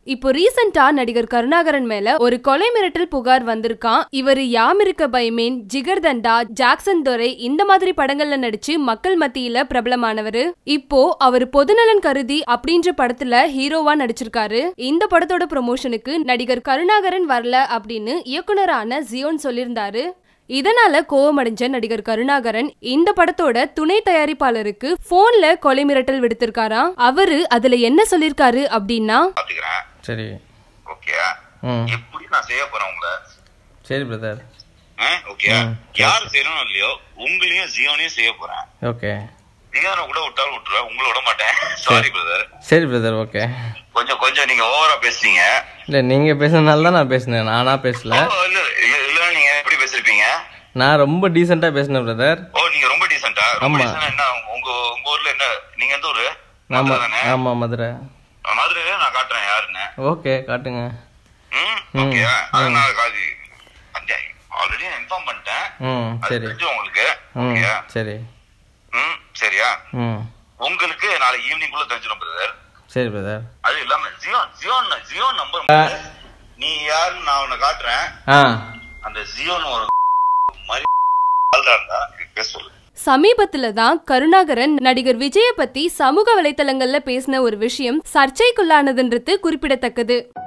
இப்போ ரீசெண்டா நடிகர் கருணாகரன் மேல ஒரு கொலை மிரட்டல் புகார் வந்திருக்கான் இவரு யாமிருக்க பைமேன் ஜிகர்தண்டா ஜாக்சன் துரை இந்த மாதிரி படங்கள்ல நடிச்சு மக்கள் மத்தியில பிரபலமானவரு இப்போ அவர் பொதுநலன் கருதி அப்படின்ற படத்துல ஹீரோவா நடிச்சிருக்காரு இந்த படத்தோட ப்ரொமோஷனுக்கு நடிகர் கருணாகரன் வரல அப்படின்னு இயக்குனரான ஜியோன் சொல்லியிருந்தாரு இதனால கோவமடைஞ்ச நடிகர் கருணாகரன் இந்த படத்தோட துணை தயாரிப்பாளருக்கு போன்ல கொலை மிரட்டல் விடுத்திருக்காராம் அவரு அதுல என்ன சொல்லிருக்காரு அப்படின்னா பாத்துக்கிறேன் சரி ஓகே ம் எப்படி நான் செய்ய போறேன் உங்களை சரி பிரதர் ஓகே ம். யாரு செய்யணும் இல்லையோ உங்களையும் ஜியோனையும் செய்ய போறேன் ஓகே நீங்க தானே கூட விட்டாலும் விட்டுருவேன் உங்களை விட மாட்டேன் சாரி பிரதர் சரி பிரதர் ஓகே கொஞ்சம் கொஞ்சம் நீங்க ஓவரா பேசுறீங்க இல்லை நீங்கள் பேசுனதுனால தான் நான் பேசினேன் நானா பேசல ஓ, இல்ல இல்ல இல்ல, நீங்க எப்படி பேசிருப்பீங்க நான் ரொம்ப டீசெண்டாக பேசினேன் பிரதர் ஓ நீங்க ரொம்ப டீசென்டா ரொம்ப ஆமா. டீசென்டா என்ன உங்க உங்க ஊர்ல என்ன நீங்க எந்த ஊரு ஆமாம் மதுரை தானே ஆமாம் மதுரை மதுரையில நான் காட்டுறேன் யாருன்னு ஓகே காட்டுங்க ம் ஓகே அதை நான் காது ஆல்ரெடி இன்ஃபார்ம் பண்ணிட்டேன் ம் அது சரி தெரிஞ்சு உங்களுக்கு ம் ஓகே சரி ம் சரியா ம் உங்களுக்கு நாளைக்கு ஈவினிங் குள்ள தெரிஞ்சிடும் பிரதர் சரி பிரதர் அது இல்லாம ஜியோன் ஜியோன் ஜியோன் நம்பர் நீ யாருன்னு நான் உன்னை காட்டுறேன் ஆ அந்த ஜியோன் ஒரு மாதிரி ஆள்தான் இருந்தா பேச சொல்லு சமீபத்துல தான் கருணாகரன் நடிகர் விஜய பத்தி சமூக வலைத்தளங்கள்ல பேசின ஒரு விஷயம் சர்ச்சைக்குள்ளானதுன்றது குறிப்பிடத்தக்கது